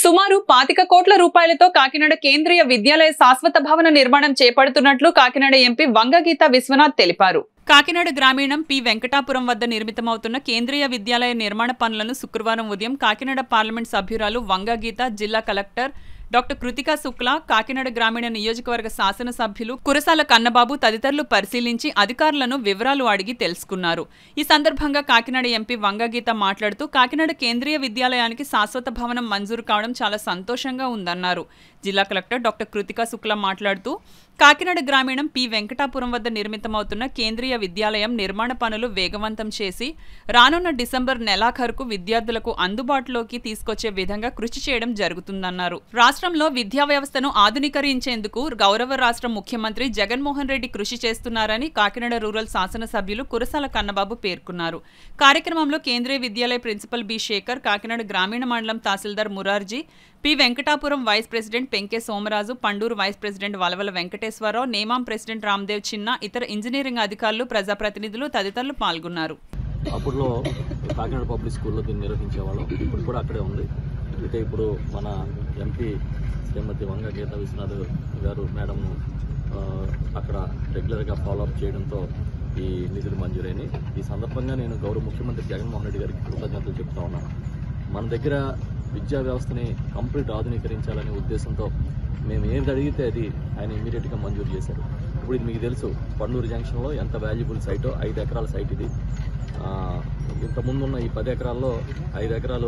సుమారు పాతిక కోట్ల రూపాయలతో కాకినాడ కేంద్రీయ విద్యాలయ శాశ్వత భవన నిర్మాణం చేపడుతున్నట్లు కాకినాడ ఎంపీ వంగగీత విశ్వనాథ్ తెలిపారు కాకినాడ గ్రామీణం పి వెంకటాపురం వద్ద నిర్మితమవుతున్న కేంద్రీయ విద్యాలయ నిర్మాణ పనులను శుక్రవారం ఉదయం కాకినాడ పార్లమెంట్ సభ్యురాలు వంగగీత జిల్లా కలెక్టర్ డాక్టర్ కృతికా శుక్లా కాకినాడ గ్రామీణ నియోజకవర్గ శాసనసభ్యులు కురసాల కన్నబాబు తదితరులు పరిశీలించి అధికారులను వివరాలు అడిగి తెలుసుకున్నారు ఈ సందర్భంగా కాకినాడ ఎంపీ వంగగీత మాట్లాడుతూ కాకినాడ కేంద్రీయ విద్యాలయానికి శాశ్వత భవనం మంజూరు కావడం చాలా సంతోషంగా ఉందన్నారు జిల్లా కలెక్టర్ డాక్టర్ కృతికా శుక్లా మాట్లాడుతూ కాకినాడ గ్రామీణం పి వెంకటాపురం వద్ద నిర్మితమవుతున్న కేంద్రీయ విద్యాలయం నిర్మాణ పనులు వేగవంతం చేసి రానున్న డిసెంబర్ నెలాఖరుకు విద్యార్థులకు అందుబాటులోకి తీసుకొచ్చే విధంగా కృషి చేయడం జరుగుతుందన్నారు రాష్ట్రంలో విద్యా వ్యవస్థను ఆధునీకరించేందుకు గౌరవ రాష్ట్ర ముఖ్యమంత్రి జగన్మోహన్ రెడ్డి కృషి చేస్తున్నారని కాకినాడ రూరల్ శాసనసభ్యులు కురసాల కన్నబాబు పేర్కొన్నారు కార్యక్రమంలో కేంద్రీయ విద్యాలయ ప్రిన్సిపల్ బి శేఖర్ కాకినాడ గ్రామీణ మండలం తహసీల్దార్ Murarji P Venkatapuram vice president పెంకే Somaraju Panduru vice president వలవల Venkateswararao నేమాం president Ramdev చిన్న ఇతర ఇంజనీరింగ్ అధికారులు ప్రజాప్రతినిధులు తదితరులు పాల్గొన్నారు అప్పుడులో కాకినాడ పబ్లిక్ స్కూల్లో దీన్ని నిర్వహించేవాళ్ళం ఇప్పుడు కూడా అక్కడే ఉంది అయితే ఇప్పుడు మన ఎంపీ శ్రీమతి వంగ గీత విశ్వనాథ్ గారు మేడం ఆ, అక్కడ రెగ్యులర్గా ఫాలోఅప్ చేయడంతో ఈ నిధులు మంజూరైనవి ఈ సందర్భంగా నేను గౌరవ ముఖ్యమంత్రి జగన్మోహన్ రెడ్డి గారికి కృతజ్ఞతలు చెప్తా ఉన్నాను మన దగ్గర విద్యా వ్యవస్థని కంప్లీట్ ఆధునీకరించాలనే ఉద్దేశంతో మేము ఏది అడిగితే అది ఆయన ఇమీడియట్గా మంజూరు చేశారు ఇప్పుడు ఇది మీకు తెలుసు పండూరు జంక్షన్లో ఎంత వాల్యుబుల్ సైటో ఐదు ఎకరాల సైట్ ఇది ఆ, ఇంతకుముందు ఉన్న ఈ పది ఎకరాల్లో ఐదు ఎకరాలు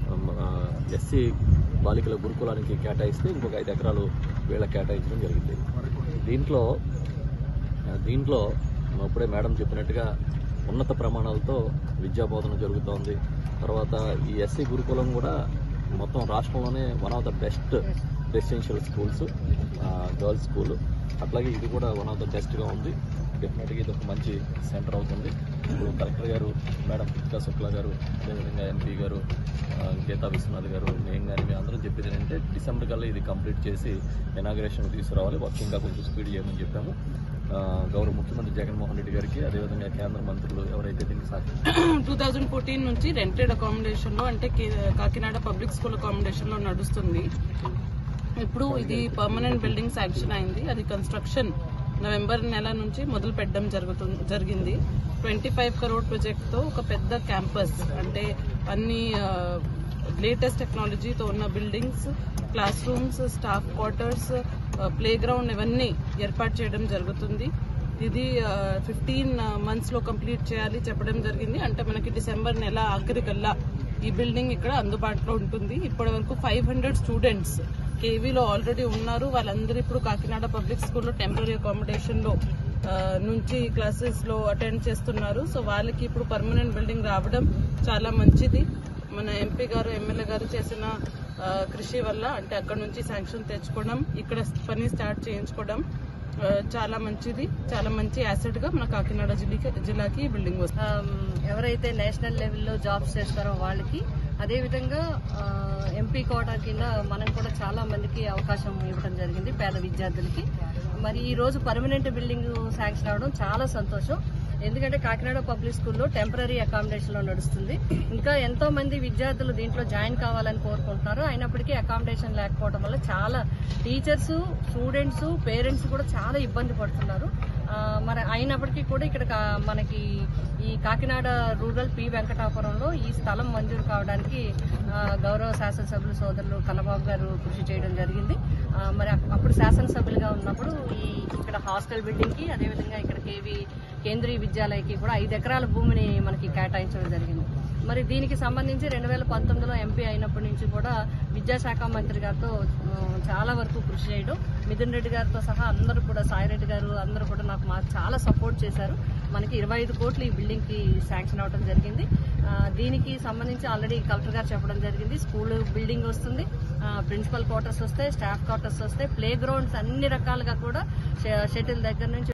ఎస్సీ బాలికల గురుకులానికి కేటాయిస్తే ఇంకొక ఐదు ఎకరాలు వీళ్ళకి కేటాయించడం జరిగింది దీంట్లో ఆ, దీంట్లో అప్పుడే మేడం చెప్పినట్టుగా ఉన్నత ప్రమాణాలతో విద్యా బోధన జరుగుతోంది తర్వాత ఈ ఎస్సీ గురుకులం కూడా మొత్తం రాష్ట్రంలోనే one of the best residential schools girls school అట్లాగే ఇది కూడా వన్ ఆఫ్ ద బెస్ట్గా ఉంది డెఫినెట్గా ఇది ఒక మంచి సెంటర్ అవుతుంది ఇప్పుడు కలెక్టర్ గారు మేడం కృతికా శుక్లా గారు అదేవిధంగా ఎంపీ గారు ఆ, గీతా విశ్వనాథ్ గారు మేము కానీ మేము అందరం చెప్పేది ఏంటంటే డిసెంబర్ కల్లా ఇది కంప్లీట్ చేసి ఇనాగ్రేషన్ తీసుకురావాలి వర్క్ ఇంకా కొంచెం స్పీడ్ చేయమని చెప్పాము ఆ, గౌరవ ముఖ్యమంత్రి జగన్మోహన్ రెడ్డి గారికి అదేవిధంగా కేంద్ర మంత్రులు ఎవరైతే దీనికి సాక్షి టూ థౌజండ్ ఫోర్టీన్ నుంచి రెంటెడ్ అకామిడేషన్ లో అంటే కే- కాకినాడ పబ్లిక్ స్కూల్ అకామిడేషన్ లో నడుస్తుంది ఇప్పుడు ఇది పర్మనెంట్ బిల్డింగ్ శాంక్షన్ అయింది అది కన్స్ట్రక్షన్ నవంబర్ నెల నుంచి మొదలు పెట్టడం జరుగుతుంది జరిగింది ట్వంటీ ఫైవ్ కరోడ్ ప్రాజెక్ట్ తో ఒక పెద్ద క్యాంపస్ అంటే అన్ని లేటెస్ట్ టెక్నాలజీతో ఉన్న buildings class rooms staff quarters play ground ఇవన్నీ ఏర్పాటు చేయడం జరుగుతుంది ఇది ఫిఫ్టీన్ మంత్స్ లో కంప్లీట్ చేయాలి చెప్పడం జరిగింది అంటే మనకి డిసెంబర్ నెల ఆఖరికల్లా ఈ బిల్డింగ్ ఇక్కడ అందుబాటులో ఉంటుంది ఇప్పటి వరకు ఫైవ్ హండ్రెడ్ స్టూడెంట్స్ కేవీలో ఆల్రెడీ ఉన్నారు వాళ్ళందరూ ఇప్పుడు కాకినాడ పబ్లిక్ స్కూల్లో టెంపరీ అకామిడేషన్ లో ఆ, నుంచి క్లాసెస్ లో అటెండ్ చేస్తున్నారు సో వాళ్ళకి ఇప్పుడు పర్మనెంట్ బిల్డింగ్ రావడం చాలా మంచిది మన ఎంపీ గారు ఎమ్మెల్యే గారు చేసిన ఆ, కృషి వల్ల అంటే అక్కడ నుంచి శాంక్షన్ తెచ్చుకోవడం ఇక్కడ పని స్టార్ట్ చేయించుకోవడం ఆ, చాలా మంచిది చాలా మంచి యాసెట్ గా మన కాకినాడ జిల్లాకి జిల్లాకి ఈ బిల్డింగ్ వస్తుంది ఆమ్, ఎవరైతే నేషనల్ లెవెల్లో జాబ్స్ చేస్తారో వాళ్ళకి అదేవిధంగా ఆ, ఎంపీ కోటా కింద మనం కూడా చాలా మందికి అవకాశం ఇవ్వడం జరిగింది పేద విద్యార్థులకి మరి ఈ రోజు పర్మనెంట్ బిల్డింగ్ శాంక్షన్ అవడం చాలా సంతోషం ఎందుకంటే కాకినాడ పబ్లిక్ స్కూల్లో టెంపరీ అకామిడేషన్ లో నడుస్తుంది ఇంకా ఎంతో మంది విద్యార్థులు దీంట్లో జాయిన్ కావాలని కోరుకుంటున్నారు అయినప్పటికీ అకామిడేషన్ లేకపోవడం వల్ల చాలా టీచర్స్ స్టూడెంట్స్ పేరెంట్స్ కూడా చాలా ఇబ్బంది పడుతున్నారు ఆ, మరి అయినప్పటికీ కూడా ఇక్కడ కా- మనకి ఈ కాకినాడ రూరల్ పి వెంకటాపురంలో ఈ స్థలం మంజూరు కావడానికి ఆ, గౌరవ శాసనసభ్యులు సోదరులు కన్నబాబు గారు కృషి చేయడం జరిగింది ఆ, మరి అప్- అప్పుడు శాసనసభ్యులుగా ఉన్నప్పుడు ఈ ఇక్కడ హాస్టల్ బిల్డింగ్ కి అదేవిధంగా ఇక్కడ కేవీ కేంద్రీయ విద్యాలయకి కూడా ఐదు ఎకరాల భూమిని మనకి కేటాయించడం జరిగింది మరి దీనికి సంబంధించి రెండు వేల పంతొమ్మిదిలో ఎంపీ అయినప్పటి నుంచి కూడా విద్యాశాఖ మంత్రి గారితో ఆ, చాలా వరకు కృషి చేయడం మిథున్ రెడ్డి గారితో సహా అందరూ కూడా సాయిరెడ్డి గారు అందరూ కూడా నాకు మాకు చాలా సపోర్ట్ చేశారు మనకి ఇరవై ఐదు కోట్లు ఈ బిల్డింగ్ కి శాంక్షన్ అవడం జరిగింది ఆ, దీనికి సంబంధించి ఆల్రెడీ కలెక్టర్ గారు చెప్పడం జరిగింది స్కూల్ బిల్డింగ్ వస్తుంది ప్రిన్సిపల్ క్వార్టర్స్ వస్తాయి స్టాఫ్ క్వార్టర్స్ వస్తాయి ప్లే గ్రౌండ్స్ అన్ని రకాలుగా కూడా షటిల్ దగ్గర నుంచి